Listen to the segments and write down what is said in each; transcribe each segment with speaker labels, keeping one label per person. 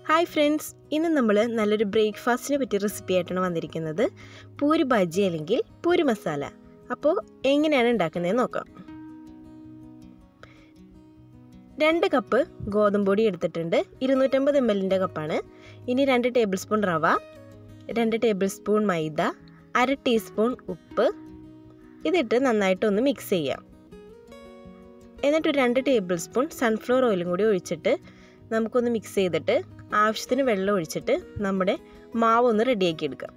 Speaker 1: hi friends ഇന്ന് നമ്മൾ നല്ലൊരു ബ്രേക്ക്ഫാസ്റ്റിനെ പറ്റിയ റെസിപ്പി ആയിട്ടാണ് വന്നിരിക്കുന്നത് പൂരി ബജി അല്ലെങ്കിൽ പൂരി മസാല അപ്പോൾ എങ്ങനെയാണ് ഉണ്ടാക്കുന്നതെന്ന് നോക്കാം രണ്ട് കപ്പ് ഗോതമ്പ് പൊടി എടുത്തിട്ടുണ്ട് ഇരുന്നൂറ്റമ്പത് എം എല്ലിൻ്റെ കപ്പാണ് ഇനി രണ്ട് ടേബിൾ സ്പൂൺ റവ രണ്ട് ടേബിൾ സ്പൂൺ മൈദ അര ടീസ്പൂൺ ഉപ്പ് ഇതിട്ട് നന്നായിട്ടൊന്ന് മിക്സ് ചെയ്യാം എന്നിട്ട് ഒരു രണ്ട് ടേബിൾ സ്പൂൺ സൺഫ്ലവർ ഓയിലും കൂടി ഒഴിച്ചിട്ട് നമുക്കൊന്ന് മിക്സ് ചെയ്തിട്ട് ആവശ്യത്തിന് വെള്ളം ഒഴിച്ചിട്ട് നമ്മുടെ മാവ് ഒന്ന് റെഡിയാക്കി എടുക്കാം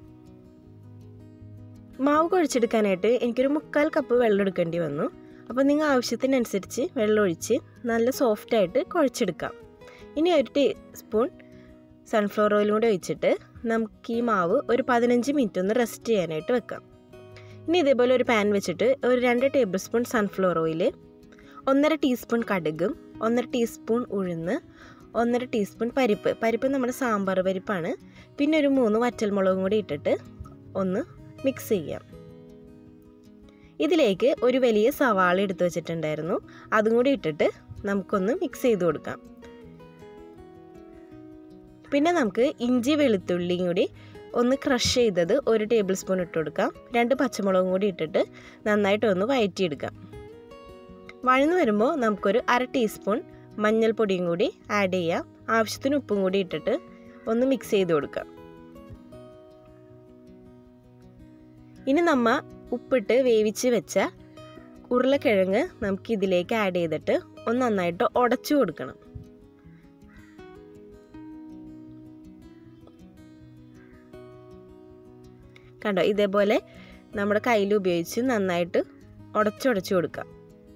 Speaker 1: മാവ് കുഴച്ചെടുക്കാനായിട്ട് എനിക്കൊരു മുക്കാൽ കപ്പ് വെള്ളം എടുക്കേണ്ടി വന്നു അപ്പോൾ നിങ്ങൾ ആവശ്യത്തിനനുസരിച്ച് വെള്ളം ഒഴിച്ച് നല്ല സോഫ്റ്റായിട്ട് കുഴച്ചെടുക്കാം ഇനി ഒരു ടീസ്പൂൺ സൺഫ്ലവർ ഓയിലും കൂടി ഒഴിച്ചിട്ട് നമുക്ക് ഈ മാവ് ഒരു പതിനഞ്ച് മിനിറ്റ് ഒന്ന് റെസ്റ്റ് ചെയ്യാനായിട്ട് വെക്കാം ഇനി ഇതേപോലെ ഒരു പാൻ വെച്ചിട്ട് ഒരു രണ്ട് ടേബിൾ സ്പൂൺ സൺഫ്ലവർ ഓയിൽ ഒന്നര ടീസ്പൂൺ കടുകും ഒന്നര ടീസ്പൂൺ ഉഴുന്ന് ഒന്നര ടീസ്പൂൺ പരിപ്പ് പരിപ്പ് നമ്മുടെ സാമ്പാർ പരിപ്പാണ് പിന്നെ ഒരു മൂന്ന് വറ്റൽമുളകും കൂടി ഇട്ടിട്ട് ഒന്ന് മിക്സ് ചെയ്യാം ഇതിലേക്ക് ഒരു വലിയ സവാള എടുത്തു വെച്ചിട്ടുണ്ടായിരുന്നു അതും കൂടി ഇട്ടിട്ട് നമുക്കൊന്ന് മിക്സ് ചെയ്ത് കൊടുക്കാം പിന്നെ നമുക്ക് ഇഞ്ചി വെളുത്തുള്ളിയും കൂടി ഒന്ന് ക്രഷ് ചെയ്തത് ഒരു ടേബിൾ സ്പൂൺ ഇട്ട് കൊടുക്കാം രണ്ട് പച്ചമുളകും കൂടി ഇട്ടിട്ട് നന്നായിട്ട് ഒന്ന് വഴറ്റിയെടുക്കാം വഴന്നു വരുമ്പോൾ നമുക്കൊരു അര ടീസ്പൂൺ മഞ്ഞൾപ്പൊടിയും കൂടി ആഡ് ചെയ്യാം ആവശ്യത്തിന് ഉപ്പും കൂടി ഇട്ടിട്ട് ഒന്ന് മിക്സ് ചെയ്ത് കൊടുക്കാം ഇനി നമ്മ ഉപ്പിട്ട് വേവിച്ച് വെച്ച ഉരുളക്കിഴങ്ങ് നമുക്ക് ഇതിലേക്ക് ആഡ് ചെയ്തിട്ട് ഒന്ന് നന്നായിട്ട് ഉടച്ചു കൊടുക്കണം കണ്ടോ ഇതേപോലെ നമ്മുടെ കയ്യിൽ ഉപയോഗിച്ച് നന്നായിട്ട് ഉടച്ചുടച്ചു കൊടുക്കാം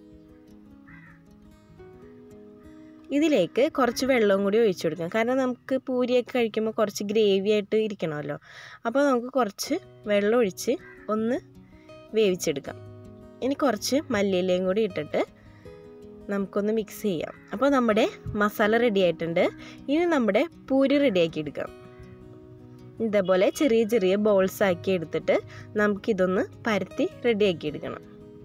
Speaker 1: ഇതിലേക്ക് കുറച്ച് വെള്ളവും കൂടി ഒഴിച്ചു കൊടുക്കാം കാരണം നമുക്ക് പൂരിയൊക്കെ കഴിക്കുമ്പോൾ കുറച്ച് ഗ്രേവി ആയിട്ട് ഇരിക്കണമല്ലോ അപ്പോൾ നമുക്ക് കുറച്ച് വെള്ളം ഒഴിച്ച് ഒന്ന് വേവിച്ചെടുക്കാം ഇനി കുറച്ച് മല്ലിയിലയും കൂടി ഇട്ടിട്ട് നമുക്കൊന്ന് മിക്സ് ചെയ്യാം അപ്പോൾ നമ്മുടെ മസാല റെഡി ആയിട്ടുണ്ട് ഇനി നമ്മുടെ പൂരി റെഡിയാക്കി എടുക്കാം ഇതേപോലെ ചെറിയ ചെറിയ ബോൾസ് ആക്കി എടുത്തിട്ട് നമുക്കിതൊന്ന് പരത്തി റെഡിയാക്കി എടുക്കണം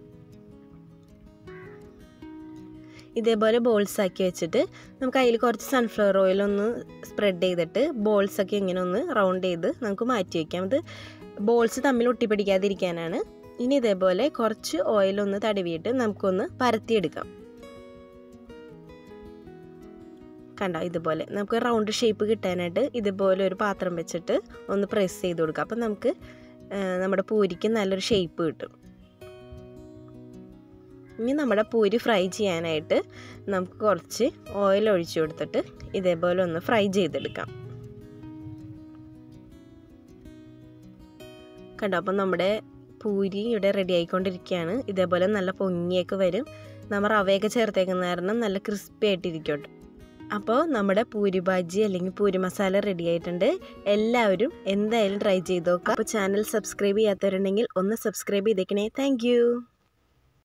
Speaker 1: ഇതേപോലെ ബോൾസ് ആക്കി വെച്ചിട്ട് നമുക്ക് അതിൽ കുറച്ച് സൺഫ്ലവർ ഓയിൽ ഒന്ന് സ്പ്രെഡ് ചെയ്തിട്ട് ബോൾസ് ഒക്കെ ഇങ്ങനെ ഒന്ന് റൗണ്ട് ചെയ്ത് നമുക്ക് മാറ്റി വയ്ക്കാം അത് ബോൾസ് തമ്മിൽ ഒട്ടിപ്പിടിക്കാതിരിക്കാനാണ് ഇനി ഇതേപോലെ കുറച്ച് ഓയിലൊന്ന് തടവിയിട്ട് നമുക്കൊന്ന് പരത്തിയെടുക്കാം കണ്ടോ ഇതുപോലെ നമുക്ക് റൗണ്ട് ഷേപ്പ് കിട്ടാനായിട്ട് ഇതുപോലെ ഒരു പാത്രം വെച്ചിട്ട് ഒന്ന് പ്രസ് ചെയ്ത് കൊടുക്കാം അപ്പം നമുക്ക് നമ്മുടെ പൂരിക്ക് നല്ലൊരു ഷേപ്പ് കിട്ടും ഇനി നമ്മുടെ പൂരി ഫ്രൈ ചെയ്യാനായിട്ട് നമുക്ക് കുറച്ച് ഓയിൽ ഒഴിച്ചു കൊടുത്തിട്ട് ഇതേപോലെ ഒന്ന് ഫ്രൈ ചെയ്തെടുക്കാം കണ്ടോ അപ്പം നമ്മുടെ പൂരി ഇവിടെ റെഡി ആയിക്കൊണ്ടിരിക്കുകയാണ് ഇതേപോലെ നല്ല പൊങ്ങിയൊക്കെ വരും നമ്മൾ റവയൊക്കെ ചേർത്തേക്കുന്ന കാരണം നല്ല ക്രിസ്പി ആയിട്ടിരിക്കട്ടെ അപ്പോൾ നമ്മുടെ പൂരി ബാജി അല്ലെങ്കിൽ പൂരി മസാല റെഡി ആയിട്ടുണ്ട് എല്ലാവരും എന്തായാലും ട്രൈ ചെയ്ത് നോക്കാം അപ്പോൾ ചാനൽ സബ്സ്ക്രൈബ് ചെയ്യാത്തവരുണ്ടെങ്കിൽ ഒന്ന് സബ്സ്ക്രൈബ് ചെയ്തേക്കണേ താങ്ക്